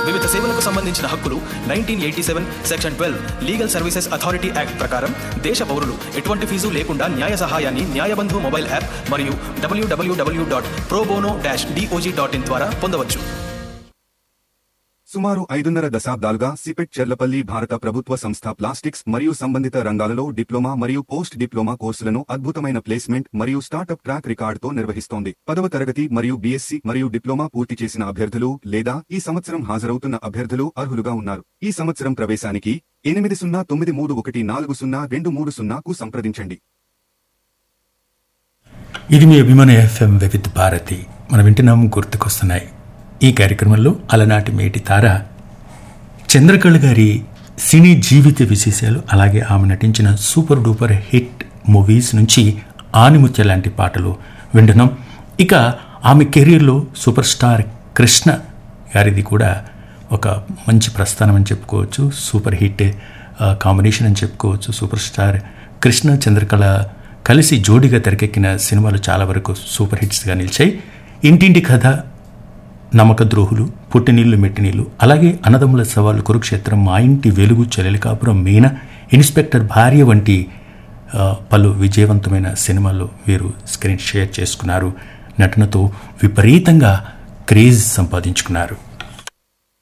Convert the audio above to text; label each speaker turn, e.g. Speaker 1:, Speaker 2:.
Speaker 1: వివిధ సేవలకు సంబంధించిన హక్కులు nineteen eighty seven section twelve legal services authority act ప్రకారం దేశ పౌరులు ఎటువంటి ఫీజు లేకుండా న్యాయ సహాయాన్ని న్యాయబంధు మొబైల్ యాప్ మరియు W W W dot pro bono dash DOJ dot in ద్వారా పొందవచ్చు
Speaker 2: సుమారు ఐదున్నర దశాబ్దాలుగా సిపెట్ చెర్లపల్లి భారత ప్రభుత్వ సంస్థ ప్లాస్టిక్స్ మరియు సంబంధిత రంగాలలో డిప్లొమా మరియు పోస్ట్ డిప్లొమా కోర్సులను అద్భుతమైన ప్లేస్మెంట్ మరియు స్టార్టప్ ట్రాక్ రికార్డుతో నిర్వహిస్తోంది పదవ తరగతి మరియు బీఎస్సీ మరియు డిప్లొమా పూర్తి చేసిన అభ్యర్థులు లేదా ఈ సంవత్సరం హాజరవుతున్న అభ్యర్థులు అర్హులుగా ఉన్నారు ఈ సంవత్సరం ప్రవేశానికి ఎనిమిది సున్నా తొమ్మిది మూడు ఒకటి నాలుగు సున్నా రెండు మూడు సున్నాకు సంప్రదించండి
Speaker 3: ఇది మీ అభిమాన ఎఫ్ఎం వివిధ్ భారతి మనం వింటున్నాము గుర్తుకొస్తున్నాయి ఈ కార్యక్రమంలో అలనాటి మేటి తార చంద్రకళ గారి సినీ జీవిత విశేషాలు అలాగే ఆమె నటించిన సూపర్ డూపర్ హిట్ మూవీస్ నుంచి ఆనిముత్య లాంటి పాటలు వింటున్నాం ఇక ఆమె కెరీర్లో సూపర్ స్టార్ కృష్ణ గారిది కూడా ఒక మంచి ప్రస్థానం అని చెప్పుకోవచ్చు సూపర్ హిట్ ఆ, కాంబినేషన్ అని చెప్పుకోవచ్చు సూపర్ స్టార్ కృష్ణ చంద్రకళ కలిసి జోడిగా తెరకెక్కిన సినిమాలు చాలా వరకు సూపర్ హిట్స్గా నిలిచాయి ఇంటింటి కథ నమ్మక ద్రోహులు పుట్టినీళ్లు మెట్టినీళ్లు అలాగే అన్నదమ్ముల సవాళ్ళు కురుక్షేత్రం మా ఇంటి వెలుగు చెలెలికాపురం మీన ఇన్స్పెక్టర్ భార్య వంటి ఆ, పలు విజయవంతమైన సినిమాల్లో వీరు స్క్రీన్ షేర్ చేసుకున్నారు నటనతో విపరీతంగా క్రేజ్ సంపాదించుకున్నారు